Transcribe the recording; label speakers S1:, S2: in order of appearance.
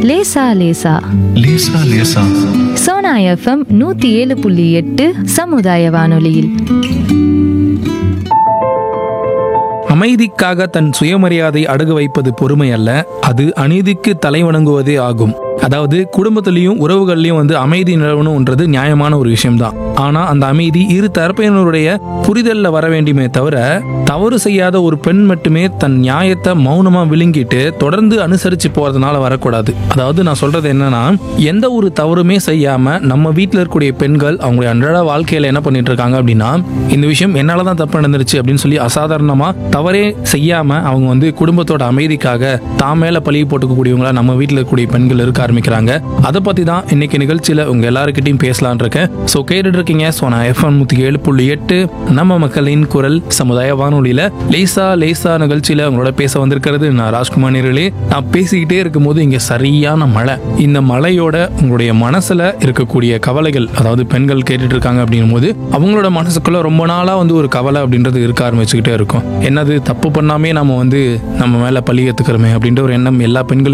S1: லேசா லேசா
S2: லேசா லேசா
S1: சோனா எஃப்எம் நூத்தி ஏழு புள்ளி எட்டு சமுதாய வானொலியில்
S3: அமைதிக்காக தன் சுயமரியாதை அடகு வைப்பது பொறுமை அல்ல அது அநீதிக்கு தலைவணங்குவதே ஆகும் அதாவது குடும்பத்திலையும் உறவுகள்லையும் வந்து அமைதி நிலவணும்ன்றது நியாயமான ஒரு விஷயம்தான் ஆனா அந்த அமைதி இரு தரப்பினருடைய புரிதல்ல வர வேண்டுமே தவிர தவறு செய்யாத ஒரு பெண் மட்டுமே தன் நியாயத்தை மௌனமா விழுங்கிட்டு தொடர்ந்து அனுசரிச்சு போறதுனால வரக்கூடாது அதாவது நான் சொல்றது என்னன்னா எந்த ஒரு தவறுமே செய்யாம நம்ம வீட்டில் இருக்கக்கூடிய பெண்கள் அவங்களுடைய அன்றாட வாழ்க்கையில என்ன பண்ணிட்டு இருக்காங்க அப்படின்னா இந்த விஷயம் என்னால தான் தப்பு நடந்துருச்சு அப்படின்னு சொல்லி அசாதாரணமா தவறே செய்யாம அவங்க வந்து குடும்பத்தோட அமைதிக்காக தான் மேல பழி போட்டுக்கக்கூடியவங்களா நம்ம வீட்டில் இருக்கக்கூடிய பெண்கள் இருக்க ஆரம்பிக்கிறாங்க அதை பத்தி தான் இன்னைக்கு நிகழ்ச்சியில உங்க எல்லாருக்கிட்டையும் பேசலான் இருக்கேன் ஸோ கேட்டுட்டு இருக்கீங்க ஸோ நான் எஃப்எம் நூத்தி ஏழு புள்ளி எட்டு நம்ம மக்களின் குரல் சமுதாய வானொலியில லேசா லேசா நிகழ்ச்சியில உங்களோட பேச வந்திருக்கிறது நான் ராஜ்குமார் நேர்களே நான் பேசிக்கிட்டே இருக்கும்போது இங்க சரியான மழை இந்த மழையோட உங்களுடைய மனசுல இருக்கக்கூடிய கவலைகள் அதாவது பெண்கள் கேட்டுட்டு இருக்காங்க அப்படின்னும் போது அவங்களோட மனசுக்குள்ள ரொம்ப நாளா வந்து ஒரு கவலை அப்படின்றது இருக்க ஆரம்பிச்சுக்கிட்டே இருக்கும் என்னது தப்பு பண்ணாமே நம்ம வந்து நம்ம மேல பழி ஏத்துக்கிறோமே அப்படின்ற ஒரு எண்ணம் எல்லா பெண்களுக்கும்